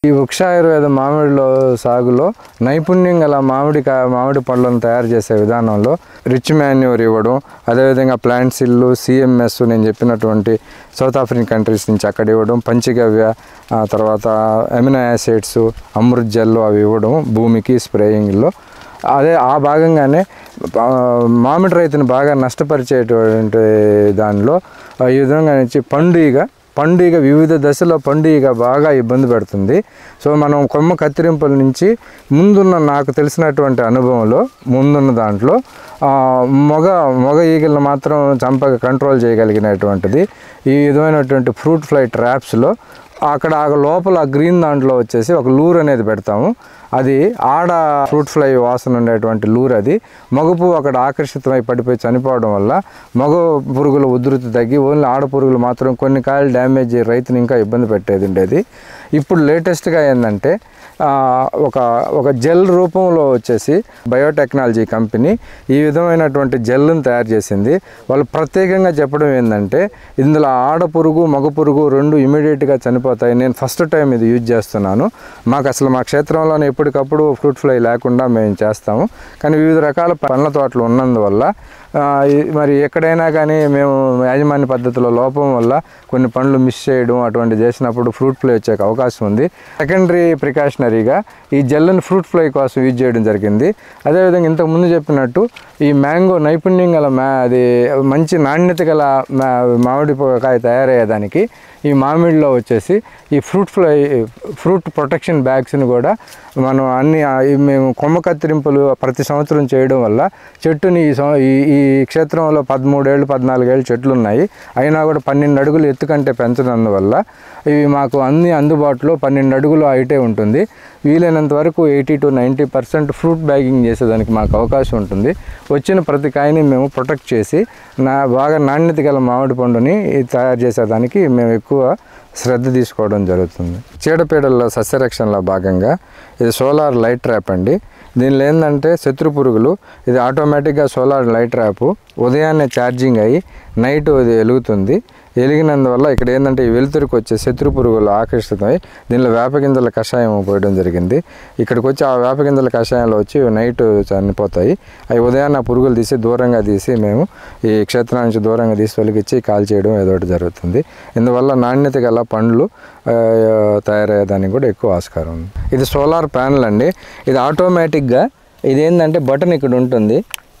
ఈ వృక్ష ఆయుర్వేద మామిడిలో సాగులో నైపుణ్యం గల మామిడి కా మామిడి పండ్లను తయారు చేసే విధానంలో రిచ్ మాన్యూర్ ఇవ్వడం అదేవిధంగా ప్లాంట్ సిల్లు సిఎంఎస్ నేను చెప్పినటువంటి సౌత్ ఆఫ్రికన్ కంట్రీస్ నుంచి అక్కడ ఇవ్వడం పంచగవ్య ఆ తర్వాత అమినో యాసిడ్స్ అమృత్ జెల్లు అవి ఇవ్వడం భూమికి స్ప్రేయింగ్లో అదే ఆ భాగంగానే ఆ, మామిడి రైతుని బాగా నష్టపరిచేటువంటి దానిలో ఆ, ఈ విధంగా నుంచి పండుగ పండుగ వివిధ దశలో పండుగ బాగా ఇబ్బంది పెడుతుంది సో మనం కొమ్మ కత్తిరింపుల నుంచి ముందున్న నాకు తెలిసినటువంటి అనుభవంలో ముందున్న దాంట్లో ఆ, మగ మగ ఈగలను మాత్రం చంపక కంట్రోల్ చేయగలిగినటువంటిది ఈ విధమైనటువంటి ఫ్రూట్ ఫ్లై ట్రాప్స్లో అక్కడ ఆ లోపల గ్రీన్ దాంట్లో వచ్చేసి ఒక లూర్ అనేది పెడతాము అది ఆడ ఫ్రూట్ ఫ్లై వాసన ఉండేటువంటి లూర్ అది మగ పువ్వు అక్కడ ఆకర్షితమై పడిపోయి చనిపోవడం వల్ల మగ పురుగుల ఉధృతి తగ్గి ఓన్లీ ఆడ పురుగులు మాత్రం కొన్ని కాయలు డ్యామేజ్ అయ్యి రైతుని ఇంకా ఇబ్బంది పెట్టేది ఉండేది ఇప్పుడు లేటెస్ట్గా ఏంటంటే ఆ, ఒక ఒక జెల్ రూపంలో వచ్చేసి బయోటెక్నాలజీ కంపెనీ ఈ విధమైనటువంటి జెల్ని తయారు చేసింది వాళ్ళు ప్రత్యేకంగా చెప్పడం ఏంటంటే ఇందులో ఆడ పురుగు మగ పురుగు రెండు ఇమీడియట్గా చనిపోతాయి నేను ఫస్ట్ టైం ఇది యూజ్ చేస్తున్నాను మాకు అసలు మా క్షేత్రంలోనే ఎప్పటికప్పుడు ఫ్రూట్ ఫ్లై లేకుండా మేము చేస్తాము కానీ వివిధ రకాల పండ్ల తోటలు ఉన్నందువల్ల ఆ, ఈ- మరి ఎక్కడైనా కానీ మేము యాజమాన్య పద్ధతిలో లోపం వల్ల కొన్ని పండ్లు మిస్ చేయడం అటువంటి చేసినప్పుడు ఫ్రూట్ ఫ్లై వచ్చే అవకాశం ఉంది సెకండరీ ప్రికాషనరీగా ఈ జెల్ని ఫ్రూట్ ఫ్లై కోసం యూజ్ చేయడం జరిగింది అదేవిధంగా ఇంతకు ముందు చెప్పినట్టు ఈ మ్యాంగో నైపుణ్యం గల మ్యా అది మంచి నాణ్యత గల మా- మామిడి కాయ తయారయ్యేదానికి ఈ మామిడిలో వచ్చేసి ఈ ఫ్రూట్ ఫ్లై ఫ్రూట్ ప్రొటెక్షన్ బ్యాగ్స్ని కూడా మనం అన్ని ఆ, ఈ మేము కొమ్మ కత్తిరింపులు ప్రతి సంవత్సరం చేయడం వల్ల చెట్టుని ఈ సం- ఈ ఈ క్షేత్రంలో పదమూడేళ్ళు పద్నాలుగేళ్ళు చెట్లు ఉన్నాయి అయినా కూడా పన్నెండు అడుగులు ఎత్తు కంటే పెంచనందువల్ల ఇవి మాకు అన్ని అందుబాటులో పన్నెండు అడుగులు హైటే ఉంటుంది వీలైనంత వరకు eighty to ninety percent fruit bagging చేసేదానికి మాకు అవకాశం ఉంటుంది వచ్చిన ప్రతి కాయని మేము ప్రొటెక్ట్ చేసి నా బాగా నాణ్యత గల మామిడి పండుని తయారు చేసేదానికి మేము ఎక్కువ శ్రద్ధ తీసుకోవడం జరుగుతుంది చీడపీడల సస్యరక్షణలో భాగంగా ఇది సోలార్ లైట్ ట్రాప్ అండి దీనిలో ఏంటంటే శత్రు పురుగులు ఇది ఆటోమేటిక్గా సోలార్ లైట్ ట్రాప్ ఉదయాన్నే ఛార్జింగ్ అయ్యి నైట్ ఇది వెలుగుతుంది వెలిగినందువల్ల ఇక్కడ ఏంటంటే ఈ వెలుతురికి వచ్చే శత్రు పురుగులు ఆకర్షితమై దీనిలో వేపగింజల కషాయం పోయడం జరిగింది ఇక్కడికి వచ్చి ఆ వేపగింజల కషాయంలో వచ్చి నైట్ చనిపోతాయి అవి ఉదయాన్నే ఆ పురుగులు తీసి దూరంగా తీసి మేము ఈ క్షేత్రం నుంచి దూరంగా తీసి వెలిగించి కాల్ చేయడం ఏదో ఒకటి జరుగుతుంది ఇందువల్ల నాణ్యత గల పండ్లు ఆ, తయారయ్యేదానికి కూడా ఎక్కువ ఆస్కారం ఉంది ఇది సోలార్ ప్యానల్ అండి ఇది ఆటోమేటిక్గా ఇది ఏంటంటే బటన్ ఇక్కడ ఉంటుంది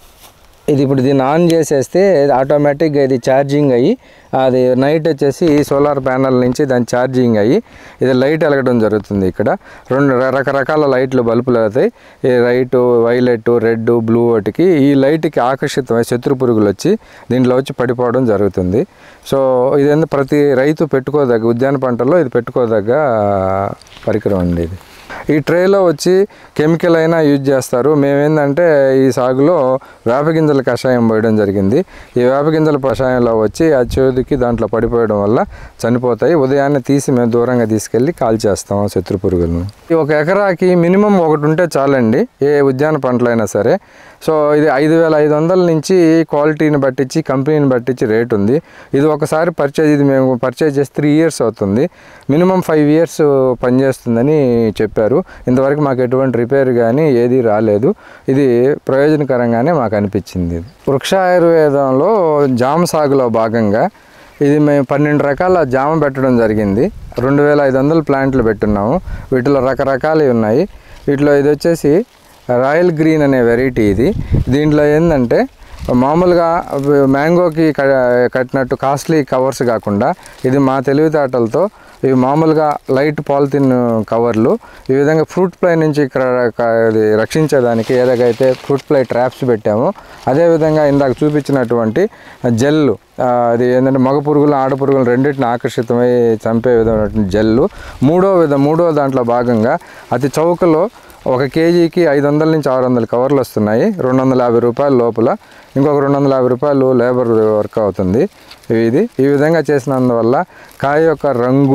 ఇది ఇప్పుడు దీన్ని ఆన్ చేసేస్తే ఇది ఆటోమేటిక్గా ఇది ఛార్జింగ్ అయ్యి అది నైట్ వచ్చేసి ఈ సోలార్ ప్యానల్ నుంచి దాని ఛార్జింగ్ అయ్యి ఇది లైట్ వెలగడం జరుగుతుంది ఇక్కడ రెండు ర- రకరకాల లైట్లు బల్బులు అవుతాయి ఈ రైట్ వైలెట్ రెడ్ బ్లూ వాటికి ఈ లైట్కి ఆకర్షితమై శత్రు పురుగులు వచ్చి దీంట్లో వచ్చి పడిపోవడం జరుగుతుంది సో ఇది ప్రతి రైతు పెట్టుకోదగ్గ ఉద్యాన పంటల్లో ఇది పెట్టుకోదగ్గ పరికరం అండి ఇది ఈ ట్రేలో వచ్చి కెమికల్ అయినా యూజ్ చేస్తారు మేమేందంటే ఈ సాగులో వేపగింజల కషాయం పోయడం జరిగింది ఈ వేపగింజల కషాయంలో వచ్చి ఆ చేతికి దాంట్లో పడిపోయడం వల్ల చనిపోతాయి ఉదయాన్నే తీసి మేము దూరంగా తీసుకెళ్ళి కాల్ చేస్తాం శత్రు పురుగులను ఈ ఒక ఎకరాకి మినిమం ఒకటి ఉంటే చాలండి ఏ ఉద్యాన పంటలైనా సరే సో ఇది ఐదు వేల ఐదు వందల నుంచి క్వాలిటీని బట్టించి కంపెనీని బట్టించి రేట్ ఉంది ఇది ఒకసారి పర్చేజ్ ఇది మేము పర్చేజ్ చేసి త్రీ ఇయర్స్ అవుతుంది మినిమం ఫైవ్ ఇయర్స్ పనిచేస్తుందని చెప్పారు ఇంతవరకు మాకు ఎటువంటి రిపేర్ కానీ ఏది రాలేదు ఇది ప్రయోజనకరంగానే మాకు అనిపించింది వృక్ష ఆయుర్వేదంలో జామ సాగులో భాగంగా ఇది మేము పన్నెండు రకాల జామ పెట్టడం జరిగింది రెండు వేల ఐదు వందల ప్లాంట్లు పెట్టున్నాము వీటిలో రకరకాలవి ఉన్నాయి వీటిలో ఇది వచ్చేసి రాయల్ గ్రీన్ అనే వెరైటీ ఇది దీంట్లో ఏంటంటే మామూలుగా మ్యాంగోకి క- కట్టినట్టు కాస్ట్లీ కవర్స్ కాకుండా ఇది మా తెలివితేటలతో ఇవి మామూలుగా లైట్ పాలిథిన్ కవర్లు ఈ విధంగా ఫ్రూట్ ఫ్లై నుంచి ఇక్కడ క- ఇది రక్షించేదానికి ఏదైతే ఫ్రూట్ ఫ్లై ట్రాప్స్ పెట్టామో అదేవిధంగా ఇందాక చూపించినటువంటి జెల్లు ఆ, అది ఏంటంటే మగ పురుగులు ఆడ పురుగులు రెండింటిని ఆకర్షితమై చంపే విధమైనటువంటి జెల్లు మూడో విధ మూడో దాంట్లో భాగంగా అతి చౌకలో ఒక కేజీకి ఐదు వందల నుంచి ఆరు వందల కవర్లు వస్తున్నాయి రెండు వందల యాభై రూపాయల లోపల ఇంకొక రెండు వందల యాభై రూపాయలు లేబర్ వర్క్ అవుతుంది ఇది ఈ విధంగా చేసినందువల్ల కాయ యొక్క రంగు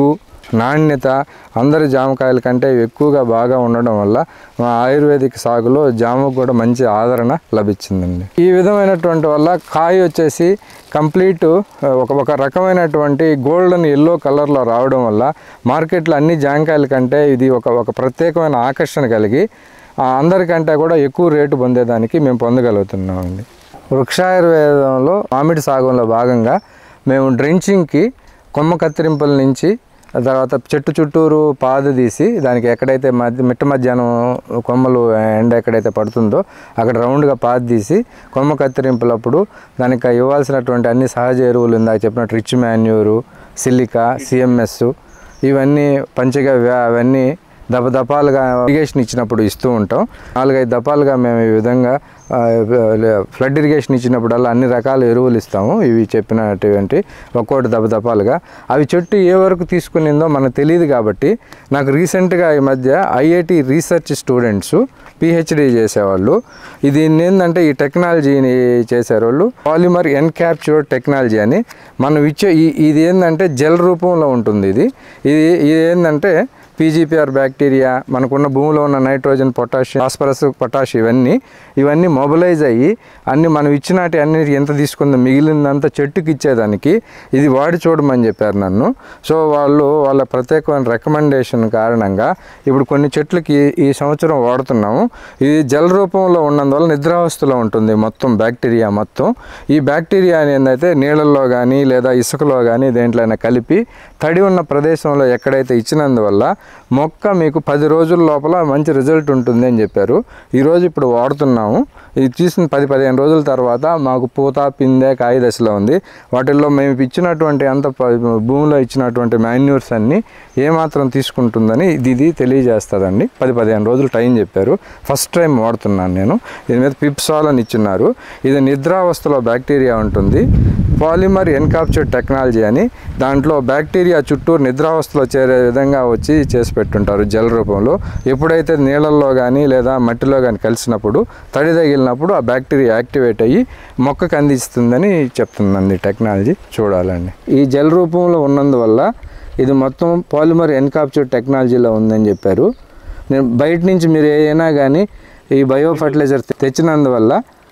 నాణ్యత అందరి జామకాయల కంటే ఎక్కువగా బాగా ఉండడం వల్ల మా ఆయుర్వేదిక్ సాగులో జామకు కూడా మంచి ఆదరణ లభించిందండి ఈ విధమైనటువంటి వల్ల కాయ వచ్చేసి కంప్లీట్ ఒక ఒక రకమైనటువంటి గోల్డెన్ ఎల్లో కలర్లో రావడం వల్ల మార్కెట్లో అన్ని జామకాయల కంటే ఇది ఒక ఒక ప్రత్యేకమైన ఆకర్షణ కలిగి ఆ, అందరికంటే కూడా ఎక్కువ రేటు పొందేదానికి మేము పొందగలుగుతున్నామండి వృక్షాయుర్వేదంలో మామిడి సాగులో భాగంగా మేము డ్రెంచింగ్కి కొమ్మ కత్తిరింపుల నుంచి ఆ తర్వాత చెట్టు చుట్టూరు పాదు తీసి దానికి ఎక్కడైతే మధ్య మిట్ట మధ్యాహ్నం కొమ్మలు ఎండ ఎక్కడైతే పడుతుందో అక్కడ రౌండ్గా పాదు తీసి కొమ్మ కత్తిరింపులప్పుడు దానికి ఇవ్వాల్సినటువంటి అన్ని సహజ ఎరువులు ఇందాక చెప్పినట్టు రిచ్ మాన్యూరు సిలికా సిఎంఎస్ ఇవన్నీ పంచగా వ్యా- అవన్నీ దప దపాలుగా ఇరిగేషన్ ఇచ్చినప్పుడు ఇస్తూ ఉంటాం నాలుగైదు దపాలుగా మేము ఈ విధంగా ఆ, ఫ్లడ్ ఇరిగేషన్ ఇచ్చినప్పుడల్లా అన్ని రకాల ఎరువులు ఇస్తాము ఇవి చెప్పినటువంటి ఒక్కోటి దప దపాలుగా అవి చెట్టు ఏ వరకు తీసుకునిందో మనకు తెలియదు కాబట్టి నాకు రీసెంట్గా ఈ మధ్య ఐఐటి రీసెర్చ్ స్టూడెంట్స్ పిహెచ్డి చేసేవాళ్ళు ఇది ఏంటంటే ఈ టెక్నాలజీని చేసేవాళ్ళు పాలిమర్ ఎన్క్యాప్చుర్డ్ టెక్నాలజీ అని మనం ఇచ్చే ఈ ఇది ఏంటంటే జెల్ రూపంలో ఉంటుంది ఇది ఇది ఇది ఏంటంటే పీజీపీఆర్ బ్యాక్టీరియా మనకున్న భూమిలో ఉన్న నైట్రోజన్ పొటాషియం ఫాస్ఫరస్ పొటాష్ ఇవన్నీ ఇవన్నీ మొబిలైజ్ అయ్యి అన్ని మనం ఇచ్చినటి అన్ని ఎంత తీసుకుందో మిగిలిందంతా చెట్టుకి ఇచ్చేదానికి ఇది వాడి చూడమని చెప్పారు నన్ను సో వాళ్ళు వాళ్ళ ప్రత్యేకమైన రికమెండేషన్ కారణంగా ఇప్పుడు కొన్ని చెట్లకి ఈ సంవత్సరం వాడుతున్నాము ఇది జల రూపంలో ఉన్నందువల్ల నిద్రావస్థలో ఉంటుంది మొత్తం బ్యాక్టీరియా మొత్తం ఈ బ్యాక్టీరియా ఏంటంటే నీళ్ళల్లో కానీ లేదా ఇసుకలో కానీ దేంట్లోనే కలిపి తడి ఉన్న ప్రదేశంలో ఎక్కడైతే ఇచ్చినందువల్ల మొక్క మీకు పది రోజుల లోపల మంచి రిజల్ట్ ఉంటుంది అని చెప్పారు ఈరోజు ఇప్పుడు వాడుతున్నాము ఇది తీసిన పది పదిహేను రోజుల తర్వాత మాకు పూత పిందె కాయ దశలో ఉంది వాటిల్లో మేము ఇచ్చినటువంటి అంత ప- భూమిలో ఇచ్చినటువంటి మాన్యూర్స్ అన్నీ ఏమాత్రం తీసుకుంటుందని ఇది ఇది తెలియజేస్తుందండి పది పదిహేను రోజులు టైం చెప్పారు ఫస్ట్ టైం వాడుతున్నాను నేను దీని మీద పిప్సాల్ అని ఇచ్చిన్నారు ఇది నిద్రావస్థలో బ్యాక్టీరియా ఉంటుంది పాలిమర్ ఎన్కాప్చర్ టెక్నాలజీ అని దాంట్లో బ్యాక్టీరియా చుట్టూ నిద్రావస్థలో చేరే విధంగా వచ్చి చేసి పెట్టుంటారు జల రూపంలో ఎప్పుడైతే నీళ్ళల్లో కానీ లేదా మట్టిలో కానీ కలిసినప్పుడు తడి తగిలినప్పుడు ఆ బ్యాక్టీరియా యాక్టివేట్ అయ్యి మొక్కకు అందిస్తుందని చెప్తుందండి టెక్నాలజీ చూడాలండి ఈ జల రూపంలో ఉన్నందువల్ల ఇది మొత్తం పాలిమర్ ఎన్కాప్చర్ టెక్నాలజీలో ఉందని చెప్పారు నేను బయట నుంచి మీరు ఏదైనా కానీ ఈ బయో ఫర్టిలైజర్ తెచ్చినందువల్ల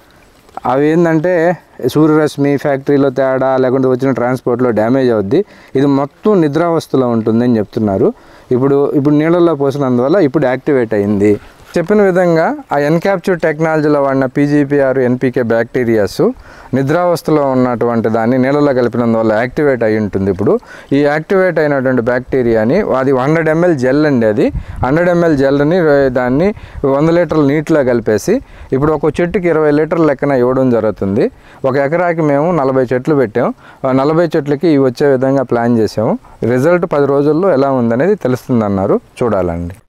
అవి ఏంటంటే సూర్యరశ్మి ఫ్యాక్టరీలో తేడా లేకుంటే వచ్చిన ట్రాన్స్పోర్ట్లో డ్యామేజ్ అవుద్ది ఇది మొత్తం నిద్రావస్థలో ఉంటుందని చెప్తున్నారు ఇప్పుడు ఇప్పుడు నీళ్ళల్లో పోసినందువల్ల ఇప్పుడు యాక్టివేట్ అయింది చెప్పిన విధంగా ఆ ఎన్క్యాప్చర్ టెక్నాలజీలో వాడిన పీజీపీఆర్ ఎన్పీకే బ్యాక్టీరియాస్ నిద్రావస్థలో ఉన్నటువంటి దాన్ని నీళ్ళలో కలిపినందువల్ల యాక్టివేట్ అయి ఉంటుంది ఇప్పుడు ఈ యాక్టివేట్ అయినటువంటి బ్యాక్టీరియాని అది హండ్రెడ్ ఎంఎల్ జెల్ అండి అది హండ్రెడ్ ఎంఎల్ జెల్ని దాన్ని వంద లీటర్ల నీటిలో కలిపేసి ఇప్పుడు ఒక చెట్టుకి ఇరవై లీటర్ల లెక్కన ఇవ్వడం జరుగుతుంది ఒక ఎకరాకి మేము నలభై చెట్లు పెట్టాం ఆ నలభై చెట్లకి ఇవి వచ్చే విధంగా ప్లాన్ చేసాము రిజల్ట్ పది రోజుల్లో ఎలా ఉందనేది తెలుస్తుంది అన్నారు చూడాలండి